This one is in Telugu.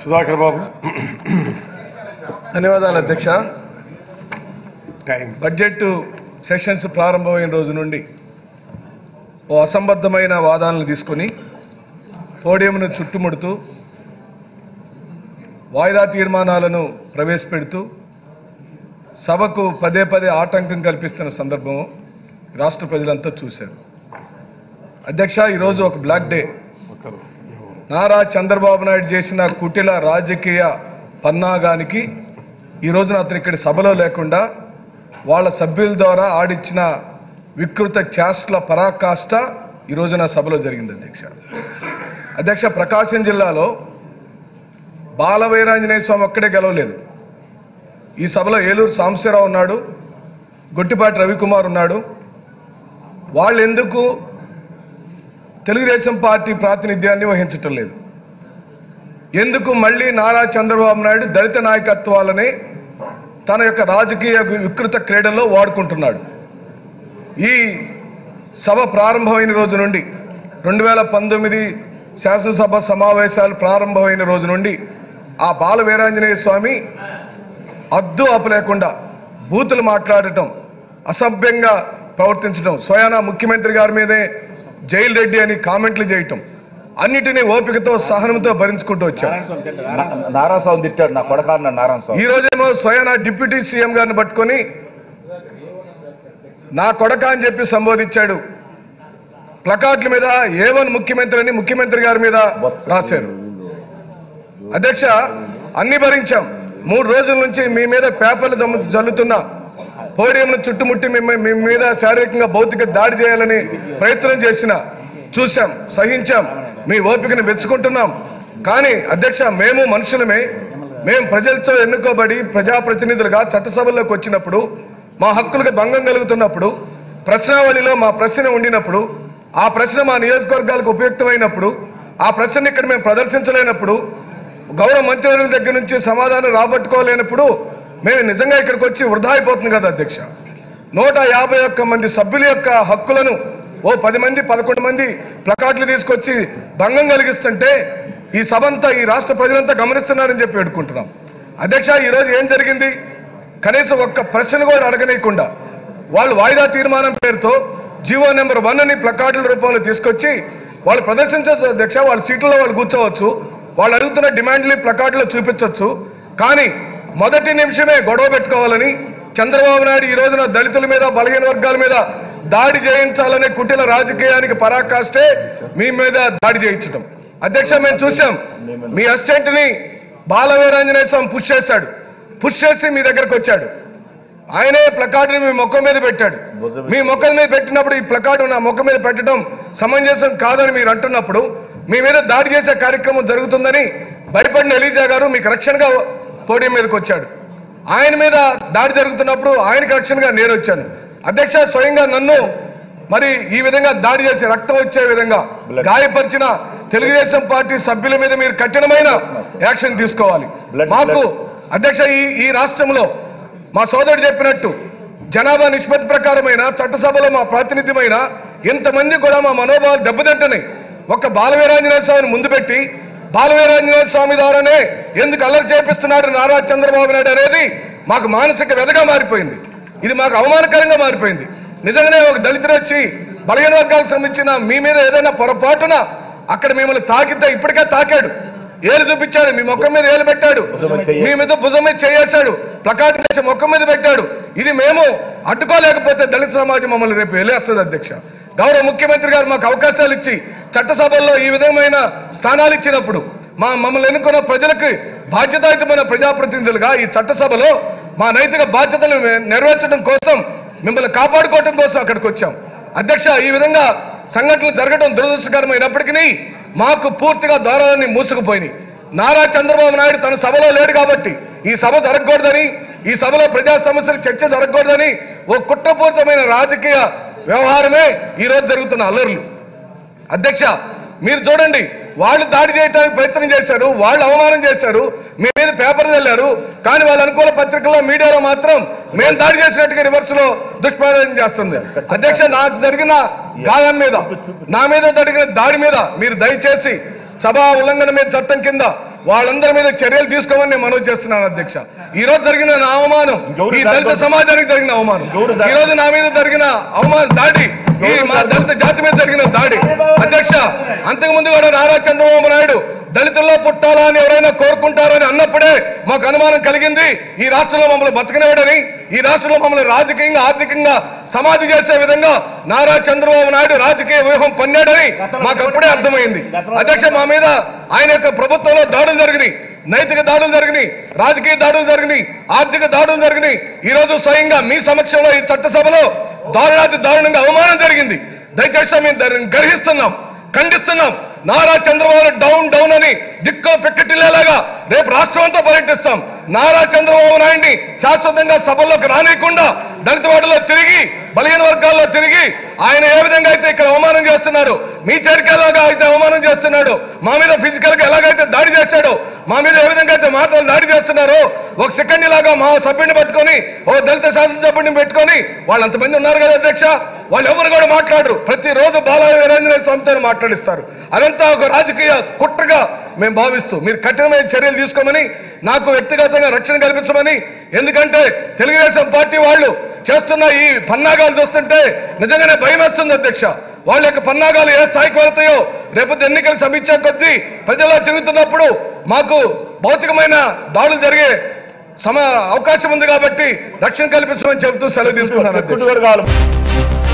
సుధాకర్ బాబు ధన్యవాదాలు అధ్యక్ష టైం బడ్జెట్ సెషన్స్ ప్రారంభమైన రోజు నుండి ఓ అసంబద్ధమైన వాదాలను తీసుకొని పోడియంను చుట్టుముడుతూ వాయిదా తీర్మానాలను ప్రవేశపెడుతూ సభకు పదే పదే ఆటంకం కల్పిస్తున్న సందర్భం రాష్ట్ర ప్రజలంతా చూశారు అధ్యక్ష ఈరోజు ఒక బ్లాక్ డే ఒకరు నారా చంద్రబాబు నాయుడు చేసిన కుటిల రాజకీయ పన్నాగానికి ఈ రోజున అతను ఇక్కడ సభలో లేకుండా వాళ్ళ సభ్యుల ద్వారా ఆడిచ్చిన వికృత చేష్టల పరాకాష్ట ఈ రోజున సభలో జరిగింది అధ్యక్ష అధ్యక్ష ప్రకాశం జిల్లాలో బాలవీరాంజనేయ స్వామి ఒక్కడే గెలవలేదు ఈ సభలో ఏలూరు సాంబశివరావు ఉన్నాడు గొట్టిపాటి రవికుమార్ ఉన్నాడు వాళ్ళు ఎందుకు తెలుగుదేశం పార్టీ ప్రాతినిధ్యాన్ని వహించటం లేదు ఎందుకు మళ్ళీ నారా చంద్రబాబు నాయుడు దళిత నాయకత్వాలని తన యొక్క రాజకీయ వికృత క్రీడల్లో వాడుకుంటున్నాడు ఈ సభ ప్రారంభమైన రోజు నుండి రెండు వేల పంతొమ్మిది శాసనసభ సమావేశాలు ప్రారంభమైన రోజు నుండి ఆ బాల వీరాంజనేయ స్వామి అద్దు ఆపలేకుండా బూతులు మాట్లాడటం అసభ్యంగా ప్రవర్తించడం స్వయానా ముఖ్యమంత్రి గారి మీదే జైలు రెడ్డి అని కామెంట్లు చేయటం అన్నిటినీ ఓపికతో సహనంతో భరించుకుంటూ వచ్చాం నారాయణ స్వామి తిట్టాడు నా కొడక అన్నాడు నారాయణ స్వామి ఈ రోజేమో స్వయానా డిప్యూటీ సీఎం గారిని పట్టుకొని నా కొడక అని చెప్పి సంబోధించాడు ప్లకార్డుల మీద ఏవన్ ముఖ్యమంత్రి అని ముఖ్యమంత్రి గారి మీద రాశారు అధ్యక్ష అన్ని భరించాం మూడు రోజుల నుంచి మీ మీద పేపర్లు జమ్ము- జల్లుతున్న పోడియంను చుట్టుముట్టి మీ మీ మీద శారీరకంగా భౌతిక దాడి చేయాలని ప్రయత్నం చేసిన చూశాం సహించాం మీ ఓపికను మెచ్చుకుంటున్నాం కానీ అధ్యక్ష మేము మనుషులమే మేము ప్రజలతో ఎన్నుకోబడి ప్రజాప్రతినిధులుగా చట్టసభల్లోకి వచ్చినప్పుడు మా హక్కులకు భంగం కలుగుతున్నప్పుడు ప్రశ్నావళిలో మా ప్రశ్న ఉండినప్పుడు ఆ ప్రశ్న మా నియోజకవర్గాలకు ఉపయుక్తమైనప్పుడు ఆ ప్రశ్న ఇక్కడ మేము ప్రదర్శించలేనప్పుడు గౌరవ మంత్రివర్యుల దగ్గర నుంచి సమాధానం రాబట్టుకోలేనప్పుడు మేము నిజంగా ఇక్కడికి వచ్చి వృధా అయిపోతుంది కదా అధ్యక్ష నూట యాభై ఒక్క మంది సభ్యుల యొక్క హక్కులను ఓ పది మంది పదకొండు మంది ప్లకార్డులు తీసుకొచ్చి భంగం కలిగిస్తుంటే ఈ సభ అంతా ఈ రాష్ట్ర ప్రజలంతా గమనిస్తున్నారని చెప్పి పెట్టుకుంటున్నాం అధ్యక్ష ఈరోజు ఏం జరిగింది కనీసం ఒక్క ప్రశ్న కూడా అడగనీయకుండా వాళ్ళు వాయిదా తీర్మానం పేరుతో జీవో నెంబర్ వన్ అని ప్లకార్డుల రూపంలో తీసుకొచ్చి వాళ్ళు ప్రదర్శించవచ్చు అధ్యక్ష వాళ్ళ సీట్లలో వాళ్ళు కూర్చోవచ్చు వాళ్ళు అడుగుతున్న డిమాండ్లు ప్లకార్డులో చూపించవచ్చు కానీ మొదటి నిమిషమే గొడవ పెట్టుకోవాలని చంద్రబాబు నాయుడు ఈ రోజున దళితుల మీద బలహీన వర్గాల మీద దాడి చేయించాలనే కుటిల రాజకీయానికి పరాకాష్టే మీ మీద దాడి చేయించడం అధ్యక్ష మేము చూసాం మీ అసిస్టెంట్ ని బాలవీరాంజనేయ స్వామి పుష్ చేశాడు పుష్ చేసి మీ దగ్గరకు వచ్చాడు ఆయనే ప్లకార్డుని మీ మొక్క మీద పెట్టాడు మీ మొక్క మీద పెట్టినప్పుడు ఈ ప్లకార్డు నా మొక్క మీద పెట్టడం సమంజసం కాదని మీరు అంటున్నప్పుడు మీ మీద దాడి చేసే కార్యక్రమం జరుగుతుందని భయపడిన ఎలీజా గారు మీకు రక్షణగా పోడియం మీదకి వచ్చాడు ఆయన మీద దాడి జరుగుతున్నప్పుడు ఆయనకి రక్షణగా నేను వచ్చాను అధ్యక్ష స్వయంగా నన్ను మరి ఈ విధంగా దాడి చేసి రక్తం వచ్చే విధంగా గాయపరిచిన తెలుగుదేశం పార్టీ సభ్యుల మీద మీరు కఠినమైన యాక్షన్ తీసుకోవాలి Blood- మాకు అధ్యక్ష ఈ ఈ రాష్ట్రంలో మా సోదరుడు చెప్పినట్టు జనాభా నిష్పత్తి ప్రకారమైన చట్టసభలో మా ప్రాతినిధ్యమైన ఇంతమంది కూడా మా మనోభావాలు దెబ్బతింటున్నాయి ఒక్క బాలవీరాంజనేయ స్వామిని ముందు పెట్టి బాలవీరాంజనేయ స్వామి ద్వారానే ఎందుకు అల్లరి చేపిస్తున్నాడు నారా చంద్రబాబు నాయుడు అనేది మాకు మానసిక వ్యధగా మారిపోయింది ఇది మాకు అవమానకరంగా మారిపోయింది నిజంగానే ఒక దళితుడు వచ్చి బలహీన వర్గాలకు సంబంధించిన మీ మీద ఏదైనా పొరపాటున అక్కడ మిమ్మల్ని తాకితే ఇప్పటికే తాకాడు ఏలు చూపించాడు మీ మొక్క మీద ఏలు పెట్టాడు మీ మీద భుజం మీద చేయేశాడు ప్లకార్డు తెచ్చి మొక్క మీద పెట్టాడు ఇది మేము అడ్డుకోలేకపోతే దళిత సమాజం మమ్మల్ని రేపు వెళ్ళేస్తుంది అధ్యక్ష గౌరవ ముఖ్యమంత్రి గారు మాకు అవకాశాలు ఇచ్చి చట్టసభల్లో ఈ విధమైన స్థానాలు ఇచ్చినప్పుడు మా మమ్మల్ని ఎన్నుకున్న ప్రజలకు బాధ్యతాయుతమైన ప్రజాప్రతినిధులుగా ఈ చట్టసభలో మా నైతిక బాధ్యతలు నెరవేర్చడం కోసం మిమ్మల్ని కాపాడుకోవడం కోసం అక్కడికి వచ్చాం అధ్యక్ష ఈ విధంగా సంఘటనలు జరగడం దురదృష్టకరమైనప్పటికీ మాకు పూర్తిగా ద్వారాలన్నీ మూసుకుపోయినాయి నారా చంద్రబాబు నాయుడు తన సభలో లేడు కాబట్టి ఈ సభ జరగకూడదని ఈ సభలో ప్రజా సమస్యలు చర్చ జరగకూడదని ఓ కుట్రపూరితమైన రాజకీయ వ్యవహారమే ఈరోజు జరుగుతున్న అల్లర్లు అధ్యక్ష మీరు చూడండి వాళ్ళు దాడి చేయడానికి ప్రయత్నం చేశారు వాళ్ళు అవమానం చేశారు మీ మీద పేపర్ చల్లారు కానీ వాళ్ళ అనుకూల పత్రికల్లో మీడియాలో మాత్రం మేము దాడి చేసినట్టుగా రివర్స్ లో దుష్ప్రచారం చేస్తుంది అధ్యక్ష నాకు జరిగిన గాయం మీద నా మీద జరిగిన దాడి మీద మీరు దయచేసి సభా ఉల్లంఘన మీద చట్టం కింద వాళ్ళందరి మీద చర్యలు తీసుకోమని నేను మనవి చేస్తున్నాను అధ్యక్ష ఈ రోజు జరిగిన నా అవమానం ఇంకెవరు ఈ దళిత దాంట్లో- సమాజానికి జరిగిన అవమానం ఇంకెవరు దాంట్లో- ఈ రోజు నా మీద జరిగిన అవమానం దాడి ఈ మా దళిత జాతి మీద జరిగిన దాడి అధ్యక్ష అంతకుముందు కూడా నారా చంద్రబాబు నాయుడు దళితుల్లో పుట్టాలా అని ఎవరైనా కోరుకుంటారని అన్నప్పుడే మాకు అనుమానం కలిగింది ఈ రాష్ట్రంలో మమ్మల్ని బతకనివ్వడని ఈ రాష్ట్రంలో మమ్మల్ని రాజకీయంగా ఆర్థికంగా సమాధి చేసే విధంగా నారా చంద్రబాబు నాయుడు రాజకీయ వ్యూహం పన్నాడని మాకు అప్పుడే అర్థమైంది అధ్యక్ష మా మీద ఆయన యొక్క ప్రభుత్వంలో దాడులు జరిగినాయి నైతిక దాడులు జరిగినాయి రాజకీయ దాడులు జరిగినాయి ఆర్థిక దాడులు జరిగినాయి ఈ రోజు స్వయంగా మీ సమక్షంలో ఈ చట్టసభలో దారుణాతి దారుణంగా అవమానం జరిగింది దయచేసి మేము దానిని గర్హిస్తున్నాం ఖండిస్తున్నాం నారా చంద్రబాబు డౌన్ డౌన్ అని దిక్కో పెక్కటిల్లేలాగా రేపు రాష్ట్రం అంతా పర్యటిస్తాం నారా చంద్రబాబు నాయుడిని శాశ్వతంగా సభల్లోకి రానియకుండా దళిత వాడలో తిరిగి బలహీన వర్గాల్లో తిరిగి ఆయన ఏ విధంగా అయితే ఇక్కడ అవమానం చేస్తున్నాడు మీ చేరికలాగా అయితే అవమానం చేస్తున్నాడు మా మీద ఫిజికల్ గా ఎలాగైతే దాడి చేశాడో మా మీద ఏ విధంగా అయితే మాటలు దాడి చేస్తున్నారో ఒక సెకండ్ లాగా మా సభ్యుని పట్టుకొని ఓ దళిత శాసనసభ్యుడిని పెట్టుకొని వాళ్ళు అంతమంది ఉన్నారు కదా అధ్యక్ష వాళ్ళు ఎవరు కూడా మాట్లాడరు ప్రతిరోజు బాలయ్య వీరేంద్ర స్వామితో మాట్లాడిస్తారు అదంతా ఒక రాజకీయ కుట్రగా మేము భావిస్తూ మీరు కఠినమైన చర్యలు తీసుకోమని నాకు వ్యక్తిగతంగా రక్షణ కల్పించమని ఎందుకంటే తెలుగుదేశం పార్టీ వాళ్ళు చేస్తున్న ఈ పన్నాగాలు చూస్తుంటే నిజంగానే భయం వేస్తుంది అధ్యక్ష వాళ్ళ యొక్క పన్నాగాలు ఏ స్థాయికి వెళ్తాయో రేపు ఎన్నికలు సమీక్ష కొద్దీ ప్రజల్లో తిరుగుతున్నప్పుడు మాకు భౌతికమైన దాడులు జరిగే సమ అవకాశం ఉంది కాబట్టి రక్షణ కల్పించమని చెబుతూ సెలవు తీసుకున్నాను అధ్యక్ష. సెక్యూరిటీ కూడా కావాలి